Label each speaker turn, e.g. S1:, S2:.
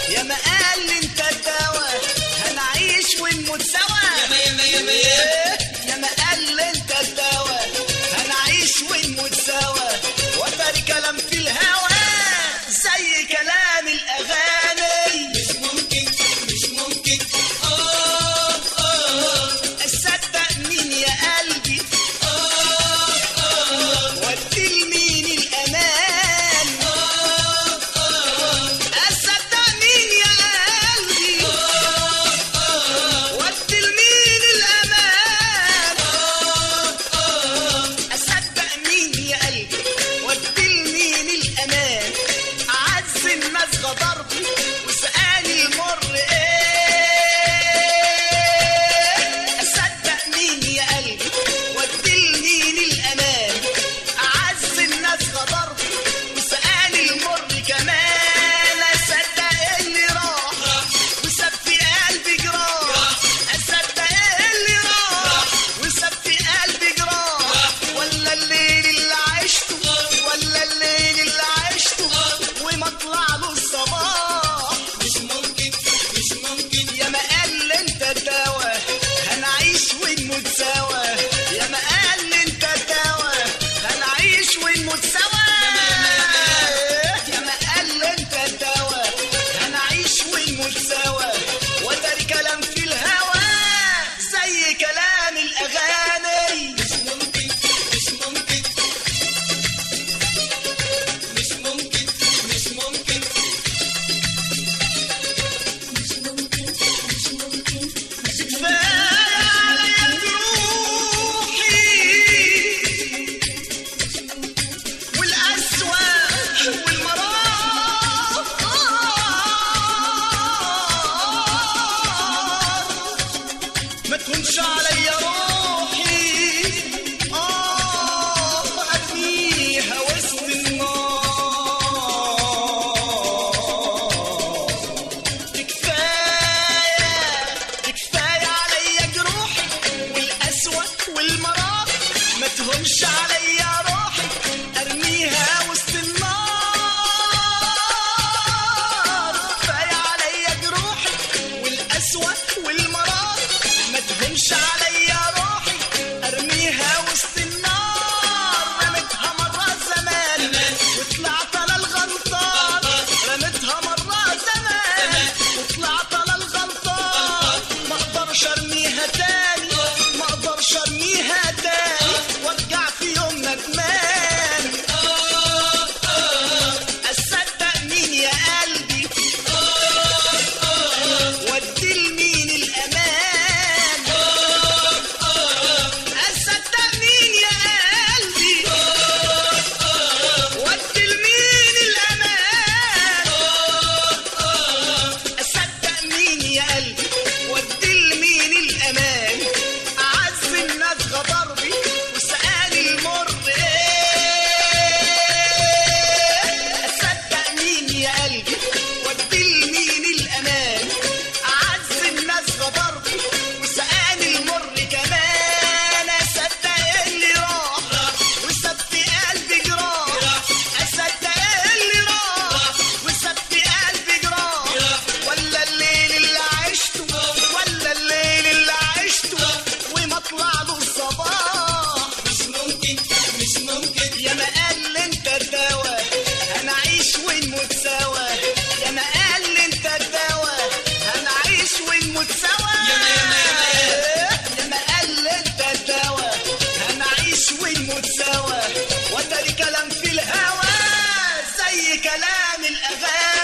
S1: يا ما قال لي انت الدواء هنعيش ونموت سوا
S2: ياما ياما ياما ياما
S1: يا ما قال لي انت الدواء هنعيش ونموت سوا وتري كلام في الهوى زي كلام الاغاني
S2: مش ممكن مش ممكن اه اه
S1: اصدق مين يا قلبي
S2: اه اه
S1: ودي لمين الامان اصدق مين يا قلبي ودي لمين الامان اصدق مين يا قلبي ودي لمين الامان اعز الناس غدربي وسالي المر ايه اصدق مين يا قلبي ودي لمين الامان اعز الناس غدربي وسالي المر كمان اصدق اللي راح وساب في قلبي جراح اصدق اللي راح وساب في قلبي جراح ولا الليل اللي عشته ولا الليل اللي عشته وما طلع له الصباح
S2: مش ممكن مش ممكن
S1: يا ما قال انت الدواء هنعيش ونموت سوا يا ما قال انت الدواء هنعيش ونموت سوا يا ما قال انت الدواء هنعيش ونموت سوا وتري كلام في الهوى زي كلام الاغاني
S2: مش ممكن مش ممكن مش ممكن مش ممكن
S1: كفاية عليا جروحي والقسوة والمرار ما تهونش عليا روحي آه أرميها وسط النار كفاية كفاية عليا جروحي والقسوة والمرار ما تهونش عليا روحي ارميها وسط النار كفاية عليا جروحي والقسوة والمرار ما تهونش عليا روحي ارميها وسط النار رميتها مرة زمان وطلعت انا الغلطان رميتها مرة زمان وطلعت انا الغلطان ما اقدرش ارميها تاني ما اقدرش ارميها تاني وارجع في يوم ندمان اصدق مين يا قلبي ودي لمين الامان اصدق مين يا قلبي ودي لمين الامان اصدق مين يا قلبي ودي لمين الامان اعز الناس غدربي وسالي المر ايه اصدق مين يا قلبي ودي لمين الامان اعز الناس غدربي وسالي المر كمان اصدق اللي راح وساب في قلبي جراح اصدق اللي راح وساب في قلبي جراح ولا الليل اللي عشته ولا الليل اللي عشته وما طلع له الصباح
S2: مش ممكن مش ممكن
S1: يا ما قال انت الدواء هنعيش ونموت سوا يا ما قال انت الدواء هنعيش ونموت سوا
S2: ياما ياما ياما
S1: يا ما قال انت الدواء هنعيش ونموت سوا وتري كلام في الهوى زي كلام الاغاني